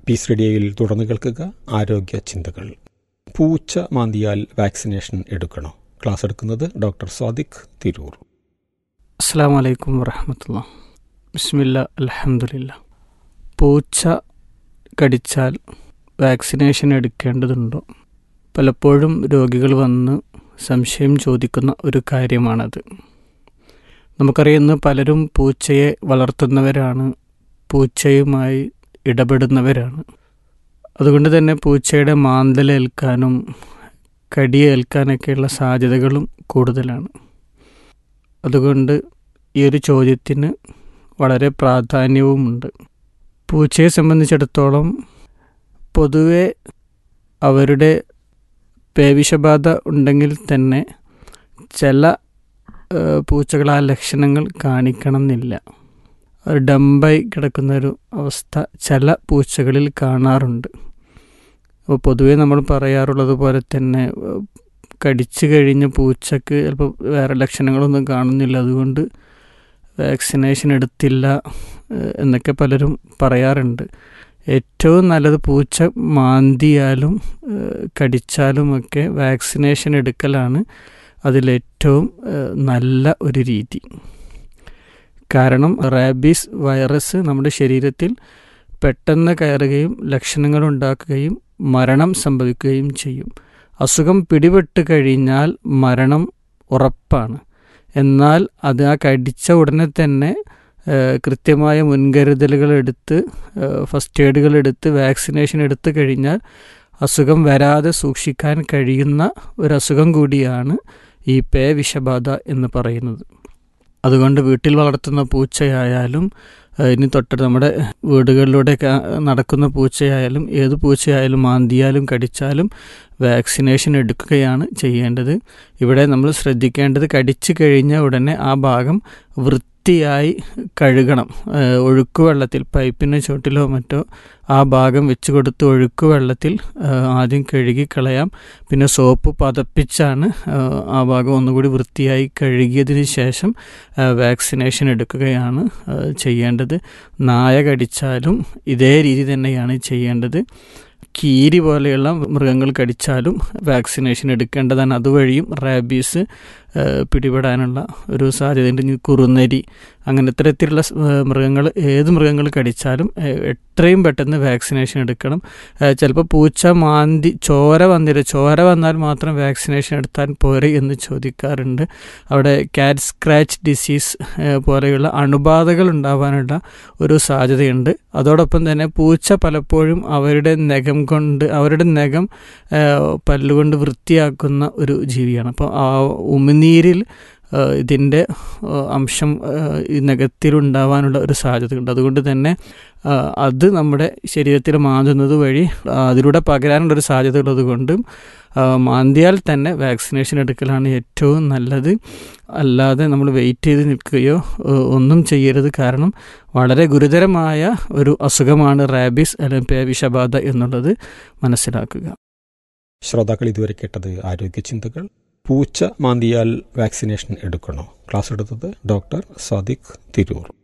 piece റേഡിയോയിൽ തുടർന്ന് കേൾക്കുക ആരോഗ്യ ചിന്തകൾ പൂച്ച മാന്തിയാൽ വാക്സിനേഷൻ എടുക്കണോ ക്ലാസ് എടുക്കുന്നത് ഡോക്ടർ സ്വാദിഖ് തിരൂർ അസ്സാം വലൈക്കും വറഹമത്തുള്ള ബിസ്മില്ല അലഹമുല്ല പൂച്ച കടിച്ചാൽ വാക്സിനേഷൻ എടുക്കേണ്ടതുണ്ടോ പലപ്പോഴും രോഗികൾ വന്ന് സംശയം ചോദിക്കുന്ന ഒരു കാര്യമാണത് നമുക്കറിയുന്ന പലരും പൂച്ചയെ വളർത്തുന്നവരാണ് പൂച്ചയുമായി ഇടപെടുന്നവരാണ് അതുകൊണ്ട് തന്നെ പൂച്ചയുടെ മാന്തലേൽക്കാനും കടിയേൽക്കാനൊക്കെയുള്ള സാധ്യതകളും കൂടുതലാണ് അതുകൊണ്ട് ഈ ഒരു ചോദ്യത്തിന് വളരെ പ്രാധാന്യവുമുണ്ട് പൂച്ചയെ സംബന്ധിച്ചിടത്തോളം പൊതുവെ അവരുടെ പേവിഷബാധ ഉണ്ടെങ്കിൽ തന്നെ ചില പൂച്ചകൾ ആ ലക്ഷണങ്ങൾ കാണിക്കണം എന്നില്ല ഡമ്പായി കിടക്കുന്ന ഒരു അവസ്ഥ ചില പൂച്ചകളിൽ കാണാറുണ്ട് അപ്പോൾ പൊതുവേ നമ്മൾ പറയാറുള്ളത് പോലെ തന്നെ കടിച്ചു കഴിഞ്ഞ പൂച്ചക്ക് ചിലപ്പോൾ വേറെ ലക്ഷണങ്ങളൊന്നും കാണുന്നില്ല അതുകൊണ്ട് വാക്സിനേഷൻ എടുത്തില്ല എന്നൊക്കെ പലരും പറയാറുണ്ട് ഏറ്റവും നല്ലത് പൂച്ച മാന്തിയാലും കടിച്ചാലുമൊക്കെ വാക്സിനേഷൻ എടുക്കലാണ് അതിലേറ്റവും നല്ല ഒരു രീതി കാരണം റാബീസ് വൈറസ് നമ്മുടെ ശരീരത്തിൽ പെട്ടെന്ന് കയറുകയും ലക്ഷണങ്ങൾ ഉണ്ടാക്കുകയും മരണം സംഭവിക്കുകയും ചെയ്യും അസുഖം പിടിപെട്ട് കഴിഞ്ഞാൽ മരണം ഉറപ്പാണ് എന്നാൽ അത് ആ കടിച്ച ഉടനെ തന്നെ കൃത്യമായ മുൻകരുതലുകൾ എടുത്ത് ഫസ്റ്റ് എയ്ഡുകൾ എടുത്ത് വാക്സിനേഷൻ എടുത്തു കഴിഞ്ഞാൽ അസുഖം വരാതെ സൂക്ഷിക്കാൻ കഴിയുന്ന ഒരു അസുഖം കൂടിയാണ് ഈ പേ വിഷബാധ എന്ന് പറയുന്നത് അതുകൊണ്ട് വീട്ടിൽ വളർത്തുന്ന പൂച്ചയായാലും ഇനി തൊട്ട് നമ്മുടെ വീടുകളിലൂടെ നടക്കുന്ന പൂച്ചയായാലും ഏത് പൂച്ചയായാലും മാന്തിയാലും കടിച്ചാലും വാക്സിനേഷൻ എടുക്കുകയാണ് ചെയ്യേണ്ടത് ഇവിടെ നമ്മൾ ശ്രദ്ധിക്കേണ്ടത് കടിച്ചു കഴിഞ്ഞ ഉടനെ ആ ഭാഗം വൃത്തിയായി കഴുകണം ഒഴുക്കുവെള്ളത്തിൽ പൈപ്പിന് ചുവട്ടിലോ മറ്റോ ആ ഭാഗം വെച്ച് കൊടുത്ത് ഒഴുക്കുവെള്ളത്തിൽ ആദ്യം കഴുകി കളയാം പിന്നെ സോപ്പ് പതപ്പിച്ചാണ് ആ ഭാഗം ഒന്നുകൂടി വൃത്തിയായി കഴുകിയതിന് ശേഷം വാക്സിനേഷൻ എടുക്കുകയാണ് ചെയ്യേണ്ടത് നായ കടിച്ചാലും ഇതേ രീതി തന്നെയാണ് ചെയ്യേണ്ടത് കീരി പോലെയുള്ള മൃഗങ്ങൾ കടിച്ചാലും വാക്സിനേഷൻ എടുക്കേണ്ടതാണ് അതുവഴിയും റാബീസ് പിടിപെടാനുള്ള ഒരു സാധ്യതയുണ്ട് കുറുനരി അങ്ങനെ ഇത്തരത്തിലുള്ള മൃഗങ്ങൾ ഏത് മൃഗങ്ങൾ കടിച്ചാലും എത്രയും പെട്ടെന്ന് വാക്സിനേഷൻ എടുക്കണം ചിലപ്പോൾ പൂച്ച മാന്തി ചോര വന്നില്ല ചോര വന്നാൽ മാത്രം വാക്സിനേഷൻ എടുത്താൽ പോരെ എന്ന് ചോദിക്കാറുണ്ട് അവിടെ കാറ്റ് സ്ക്രാച്ച് ഡിസീസ് പോലെയുള്ള അണുബാധകൾ ഉണ്ടാവാനുള്ള ഒരു സാധ്യതയുണ്ട് അതോടൊപ്പം തന്നെ പൂച്ച പലപ്പോഴും അവരുടെ നഖം കൊണ്ട് അവരുടെ നഖം പല്ലുകൊണ്ട് വൃത്തിയാക്കുന്ന ഒരു ജീവിയാണ് അപ്പോൾ ആ ഉമിനീരിൽ ഇതിൻ്റെ അംശം ഈ നഖത്തിലുണ്ടാവാനുള്ള ഒരു സാധ്യതയുണ്ട് അതുകൊണ്ട് തന്നെ അത് നമ്മുടെ ശരീരത്തിൽ മാന്തുന്നത് വഴി അതിലൂടെ പകരാനുള്ള ഒരു സാധ്യത ഉള്ളത് കൊണ്ടും മാന്തിയാൽ തന്നെ വാക്സിനേഷൻ എടുക്കലാണ് ഏറ്റവും നല്ലത് അല്ലാതെ നമ്മൾ വെയിറ്റ് ചെയ്ത് നിൽക്കുകയോ ഒന്നും ചെയ്യരുത് കാരണം വളരെ ഗുരുതരമായ ഒരു അസുഖമാണ് റാബിസ് അല്ലെങ്കിൽ പേവിഷബാധ എന്നുള്ളത് മനസ്സിലാക്കുക ശ്രോതാക്കൾ ഇതുവരെ കേട്ടത് ആരോഗ്യ ചിന്തകൾ പൂച്ച മാന്തിയാൽ വാക്സിനേഷൻ എടുക്കണോ ക്ലാസ് എടുത്തത് ഡോക്ടർ സാദിഖ് തിരൂർ